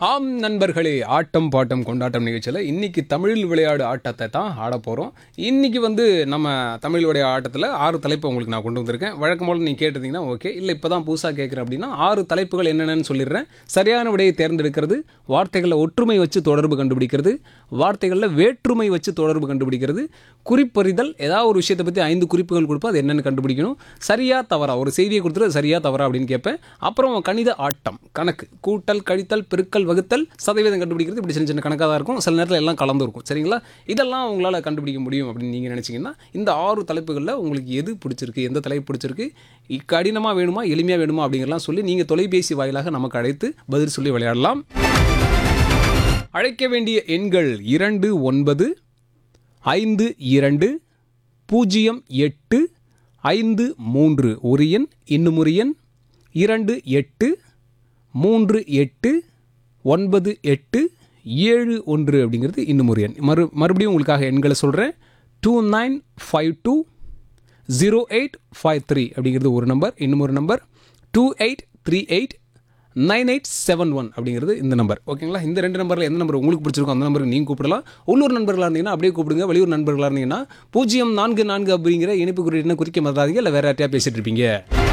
ஆம் நண்பர்களே ஆட்டம் பாட்டம் கொண்டாட்டம் நிகழ்ச்சியில் இன்னைக்கு தமிழில் விளையாடு ஆட்டத்தை தான் ஆட போகிறோம் இன்னைக்கு வந்து நம்ம தமிழ் விளையாடு ஆட்டத்தில் ஆறு தலைப்பு உங்களுக்கு நான் கொண்டு வந்திருக்கேன் வழக்கம் போல் நீங்கள் கேட்டிருந்தீங்கன்னா ஓகே இல்லை இப்போ தான் புதுசாக கேட்குறேன் அப்படின்னா ஆறு தலைப்புகள் என்னென்னு சொல்லிடுறேன் சரியான விடையை தேர்ந்தெடுக்கிறது வார்த்தைகளில் ஒற்றுமை வச்சு தொடர்பு கண்டுபிடிக்கிறது வார்த்தைகளில் வேற்றுமை வச்சு தொடர்பு கண்டுபிடிக்கிறது குறிப்பறிதல் ஏதாவது ஒரு விஷயத்தை பற்றி ஐந்து குறிப்புகள் கொடுப்போம் அது என்னென்னு கண்டுபிடிக்கணும் சரியா தவறா ஒரு செய்தியை கொடுத்துட்டு சரியா தவறா அப்படின்னு கேட்பேன் அப்புறம் கணித ஆட்டம் கணக்கு கூட்டல் கழித்தல் பெருக்கல் வகுத்தல் சதவீதம் கண்டுபிடிக்கிறது இப்படி சின்ன சின்ன கணக்காக தான் இருக்கும் சில நேரத்தில் எல்லாம் கலந்து இருக்கும் சரிங்களா இதெல்லாம் உங்களால் கண்டுபிடிக்க முடியும் அப்படின்னு நீங்கள் நினச்சிங்கன்னா இந்த ஆறு தலைப்புகளில் உங்களுக்கு எது பிடிச்சிருக்கு எந்த தலைப்பு பிடிச்சிருக்கு இ- கடினமா வேணுமா எளிமையாக வேணுமா அப்படிங்கிறலாம் சொல்லி நீங்கள் தொலைபேசி வாயிலாக நமக்கு அழைத்து பதில் சொல்லி விளையாடலாம் அழைக்க வேண்டிய எண்கள் இரண்டு ஒன்பது ஐந்து இரண்டு பூஜ்ஜியம் எட்டு ஐந்து மூன்று ஒரு எண் இன்னும் ஒரு எண் இரண்டு எட்டு மூன்று எட்டு ஒன்பது எட்டு ஏழு ஒன்று அப்படிங்கிறது இன்னும் ஒரு எண் மறு மறுபடியும் உங்களுக்காக எண்களை சொல்கிறேன் two nine five two zero eight five three அப்படிங்கிறது ஒரு நம்பர் இன்னும் ஒரு number two eight three eight nine eight seven one அப்படிங்கிறது இந்த நம்பர் ஓகேங்களா இந்த ரெண்டு நம்பரில் எந்த நம்பர் உங்களுக்கு பிடிச்சிருக்கோ அந்த நம்பருக்கு நீங்கள் கூப்பிடலாம் உள்ளூர் நண்பர்களாக இருந்தீங்கன்னா அப்படியே கூப்பிடுங்க வெளியூர் நண்பர்களாக இருந்தீங்கன்னா பூஜ்ஜியம் நான்கு நான்கு அப்படிங்கிற இனிப்பு குறியீடுன்னு குறிக்க மறக்காதீங்க இல்லை வேற யார்ட்டையா பேசிட்டு இருப்பீங்க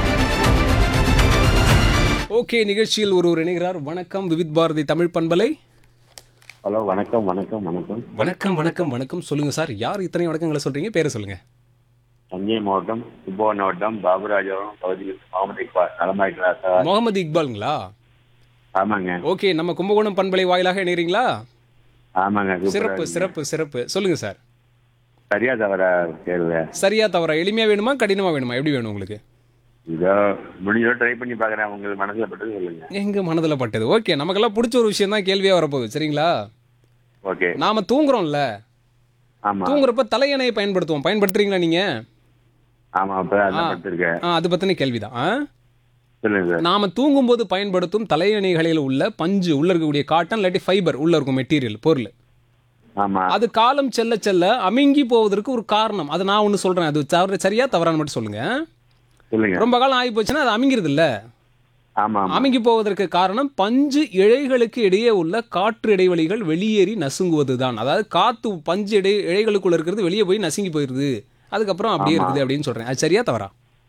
ஓகே நிகழ்ச்சியில் ஒருவர் இணைகிறார் வணக்கம் விவித் பாரதி தமிழ் பண்பலை ஹலோ வணக்கம் வணக்கம் வணக்கம் வணக்கம் வணக்கம் வணக்கம் சொல்லுங்க சார் யார் இத்தனை வணக்கங்களை சொல்றீங்க பேரை சொல்லுங்க தஞ்சை மாவட்டம் கும்பகோணம் மாவட்டம் பாபுராஜபுரம் பகுதியில் முகமது இக்பால் நலமாயிட்டா சார் முகமது இக்பாலுங்களா ஆமாங்க ஓகே நம்ம கும்பகோணம் பண்பலை வாயிலாக இணைகிறீங்களா ஆமாங்க சூப்பரா சிறப்பு இருக்கு. சிறப்பு சிறப்பு சொல்லுங்க சார் சரியா தவறா தேர்வு சரியா தவறா எளிமையா வேணுமா கடினமா வேணுமா எப்படி வேணும் உங்களுக்கு இதோ முடிஞ்சோ ட்ரை பண்ணி பார்க்குறேன் உங்களுக்கு மனசுல பட்டது சொல்லுங்க எங்க மனதில் பட்டது ஓகே நமக்கெல்லாம் பிடிச்ச ஒரு விஷயம் தான் கேள்வியா வரப்போகுது சரிங்களா ஓகே நாம தூங்குறோம்ல ஆமா தூங்குறப்ப தலையணையை பயன்படுத்துவோம் பயன்படுத்துறீங்களா நீங்க ஆமா அப்ப அதான் படுத்திருக்கேன் ஆ, அது பத்தின கேள்விதான் ஆ? சொல்லுங்க சார் நாம தூங்கும்போது பயன்படுத்தும் தலையணைகளில் உள்ள பஞ்சு உள்ள இருக்கக்கூடிய காட்டன் இல்லாட்டி ஃபைபர் உள்ள இருக்கும் மெட்டீரியல் பொருள் ஆமா அது காலம் செல்ல செல்ல அமுங்கி போவதற்கு ஒரு காரணம் அது நான் ஒன்று சொல்றேன் அது தவறு சரியா தவறான்னு மட்டும் சொல்லுங்க சொல்லுங்க ரொம்ப காலம் ஆகி போச்சுன்னா அது அமுங்கிறது இல்ல ஆமா ஆமா அமுங்கி போவதற்கு காரணம் பஞ்சு இழைகளுக்கு இடையே உள்ள காற்று இடைவெளிகள் வெளியேறி நசுங்குவதுதான் அதாவது காத்து பஞ்சு இடை இழைகளுக்குள்ள இருக்கிறது வெளியே போய் நசுங்கி போயிருது அதுக்கப்புறம் அப்படியே இருக்குது அப்படின்னு சொல்றேன் அது சரியா தவறா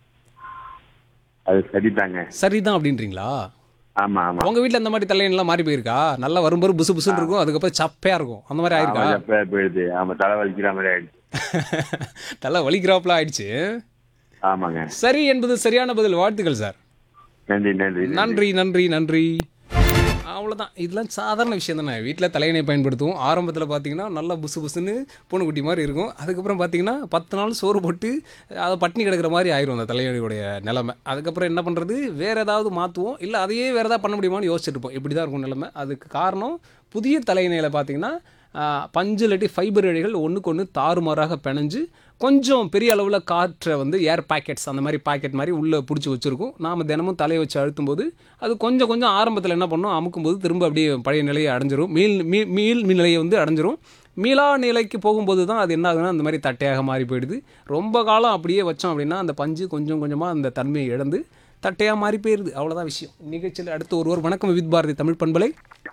அது சரிதாங்க சரிதான் அப்படின்றீங்களா ஆமா ஆமா உங்க வீட்ல இந்த மாதிரி தலையெல்லாம் மாறி போயிருக்கா நல்லா வரும்போது புசு புசுன்னு இருக்கும் அதுக்கப்புறம் சப்பையா இருக்கும் அந்த மாதிரி ஆமா ஆயிருக்கா எப்ப போயிடுது ஆமா தலை வலிக்கிற மாதிரி ஆயிடுச்சு நல்லா வலிக்கிறாப்புல ஆயிடுச்சு ஆமாங்க சரி என்பது சரியான பதில் வாழ்த்துக்கள் சார் நன்றி நன்றி நன்றி நன்றி நன்றி அவ்வளோதான் இதெல்லாம் சாதாரண விஷயம் தானே வீட்டில் தலையணை பயன்படுத்துவோம் ஆரம்பத்தில் பார்த்தீங்கன்னா நல்லா புசு புசுன்னு பூனைக்குட்டி மாதிரி இருக்கும் அதுக்கப்புறம் பார்த்தீங்கன்னா பத்து நாள் சோறு போட்டு அதை பட்டினி கிடக்கிற மாதிரி ஆயிரும் அந்த தலையணையுடைய நிலைமை அதுக்கப்புறம் என்ன பண்ணுறது வேறு ஏதாவது மாற்றுவோம் இல்லை அதையே வேறு ஏதாவது பண்ண முடியுமான்னு யோசிச்சுட்டு இருப்போம் இப்படி தான் இருக்கும் நிலைமை அதுக்கு காரணம் புதிய தலையணையில் பார்த்தீங்கன்னா ஆஹ், பஞ்சு இல்லாட்டி ஃபைபர் இழைகள் ஒன்றுக்கு ஒன்று தாறுமாறாக பிணைஞ்சு கொஞ்சம் பெரிய அளவில் காற்றை வந்து ஏர் பாக்கெட்ஸ் அந்த மாதிரி பாக்கெட் மாதிரி உள்ளே பிடிச்சி வச்சுருக்கும் நாம் தினமும் தலையை வச்சு அழுத்தும் போது அது கொஞ்சம் கொஞ்சம் ஆரம்பத்தில் என்ன பண்ணும் அமுக்கும்போது திரும்ப அப்படியே பழைய நிலையை அடைஞ்சிரும் மீள் மீ மீள் நிலையை வந்து அடைஞ்சிரும் மீளா நிலைக்கு போகும்போது தான் அது என்ன ஆகுதுன்னா அந்த மாதிரி தட்டையாக மாறி போயிடுது ரொம்ப காலம் அப்படியே வச்சோம் அப்படின்னா அந்த பஞ்சு கொஞ்சம் கொஞ்சமாக அந்த தன்மையை இழந்து தட்டையாக மாறி போயிடுது அவ்வளோதான் விஷயம் நிகழ்ச்சியில் அடுத்து ஒருவர் வணக்கம் வித் பாரதி தமிழ் பண்பலை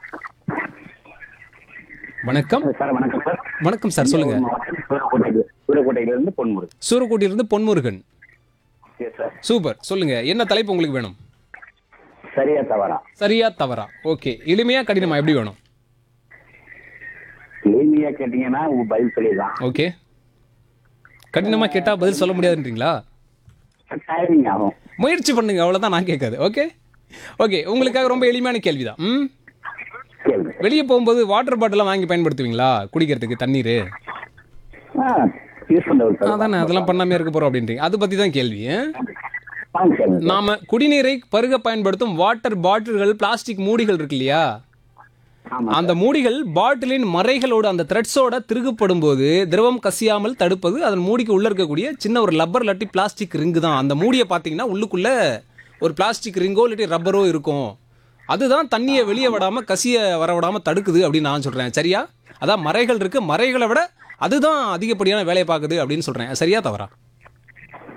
வணக்கம் சார் வணக்கம் சார் வணக்கம் சார் சொல்லுங்க சூரக்கோட்டை சூரக்கோட்டையிலிருந்து பொன்முருகன் சூரக்கோட்டிலிருந்து பொன்முருகன் எஸ் சார் சூப்பர் சொல்லுங்க என்ன தலைப்பு உங்களுக்கு வேணும் சரியா தவறா சரியா தவறா ஓகே எளிமையா கடினமா எப்படி வேணும் எளிமையா கேட்டீங்கன்னா உங்க பதில் சொல்லிடலாம் ஓகே கடினமா கேட்டா பதில் சொல்ல முடியாதுன்றீங்களா டைமிங் ஆகும் முயற்சி பண்ணுங்க அவ்வளவுதான் நான் கேட்காது ஓகே ஓகே உங்களுக்காக ரொம்ப எளிமையான கேள்விதான் ம் கேளுங்க வெளியே போகும்போது வாட்டர் பாட்டிலாம் வாங்கி பயன்படுத்துவீங்களா குடிக்கிறதுக்கு தண்ணீர் ஆ யூஸ் பண்ணுறது சார் அதானே அதெல்லாம் பண்ணாமே இருக்க போறோம் அப்படின்றீங்க அது பத்தி தான் கேள்வி ஆ? வாங்க கேளுங்க நாம குடிநீரை பருக பயன்படுத்தும் வாட்டர் பாட்டில்கள் பிளாஸ்டிக் மூடிகள் இருக்கு இல்லையா ஆமா அந்த மூடிகள் பாட்டிலின் மறைகளோடு அந்த த்ரெட்ஸோட திருகப்படும் போது திரவம் கசியாமல் தடுப்பது அதன் மூடிக்கு உள்ள இருக்கக்கூடிய சின்ன ஒரு லப்பர் இல்லாட்டி பிளாஸ்டிக் ரிங்கு தான் அந்த மூடியை பார்த்தீங்கன்னா உள்ளுக்குள்ள ஒரு பிளாஸ்டிக் ரிங்கோ இல்லாட்டி ரப்பரோ இருக்கும் அதுதான் தண்ணியை வெளியே விடாம கசிய வர விடாம தடுக்குது அப்படின்னு நான் சொல்றேன் சரியா அதான் மறைகள் இருக்கு மறைகளை விட அதுதான் அதிகப்படியான வேலையை பார்க்குது அப்படின்னு சொல்றேன் சரியா தவறா